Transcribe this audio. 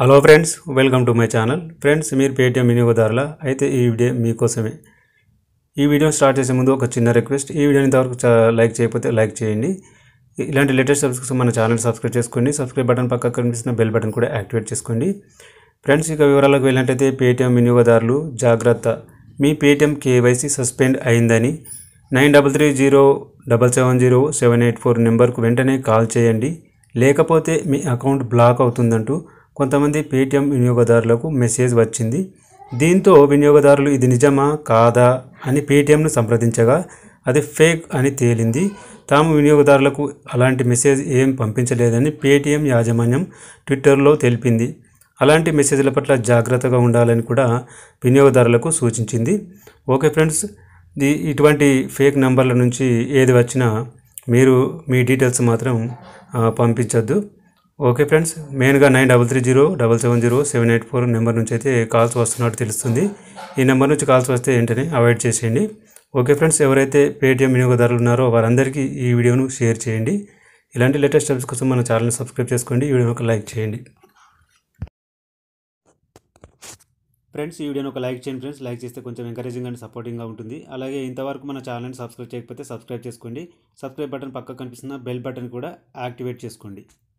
hello friends welcome to my channel friends మీరు Paytm వినియోగదారుల అయితే ఈ వీడియో మీకోసమే ఈ వీడియో స్టార్ట్ చేసే ముందు ఒక చిన్న రిక్వెస్ట్ ఈ వీడియోని ఇంతవరకు చా- లైక్ చేయకపోతే లైక్ చేయండి ఇలాంటి లేటెస్ట్ సబ్స్క్రిప్షన్ కోసం మన ఛానల్ సబ్స్క్రైబ్ చేసుకోండి సబ్స్క్రైబ్ బటన్ పక్కన కనిపిస్తున్న బెల్ బటన్ కూడా యాక్టివేట్ చేసుకోండి ఫ్రెండ్స్ ఇక వివరాలకు వెళ్ళినట్టయితే పేటిఎం వినియోగదారులు జాగ్రత్త మీ పేటిఎం కేవైసీ సస్పెండ్ అయిందని nine double three zero double seven zero seven eight four నెంబర్కు వెంటనే కాల్ చేయండి లేకపోతే మీ అకౌంట్ బ్లాక్ అవుతుందంటూ కొంతమంది పేటిఎం వినియోగదారులకు మెసేజ్ వచ్చింది దీంతో వినియోగదారులు ఇది నిజమా కాదా అని పేటిఎంను సంప్రదించగా అది ఫేక్ అని తేలింది తాము వినియోగదారులకు అలాంటి మెసేజ్ ఏం పంపించలేదని పేటిఎం యాజమాన్యం ట్విట్టర్లో తెలిపింది అలాంటి మెసేజ్ల పట్ల జాగ్రత్తగా ఉండాలని కూడా వినియోగదారులకు సూచించింది ఓకే ఫ్రెండ్స్ ది ఇటువంటి ఫేక్ నంబర్ల నుంచి ఏది వచ్చినా మీరు మీ డీటెయిల్స్ మాత్రం ఆ, పంపించొద్దు ఓకే ఫ్రెండ్స్ మెయిన్గా nine double three zero double seven zero seven eight four number నుంచి అయితే కాల్స్ వస్తున్నట్టు తెలుస్తుంది ఈ నెంబర్ నుంచి కాల్స్ వస్తే వెంటనే అవాయిడ్ చేసేయండి ఓకే ఫ్రెండ్స్ ఎవరైతే పేటిఎం వినియోగదారులు ఉన్నారో వారందరికీ ఈ వీడియోను షేర్ చేయండి ఇలాంటి లేటెస్ట్ అప్డేట్స్ కోసం మన ఛానల్ని సబ్స్క్రైబ్ చేసుకోండి ఈ వీడియోని ఒక లైక్ చేయండి ఫ్రెండ్స్ ఈ వీడియోని ఒక లైక్ చేయండి ఫ్రెండ్స్ లైక్ చేస్తే కొంచెం ఎంకరేజింగ్ అండ్ సపోర్టింగ్గా ఉంటుంది అలాగే ఇంతవరకు మన ఛానల్ని సబ్స్క్రైబ్ చేయకపోతే సబ్స్క్రైబ్ చేసుకోండి సబ్స్క్రైబ్ బటన్ పక్కన కనిపిస్తున్న బెల్ బటన్ కూడా యాక్టివేట్ చేసుకోండి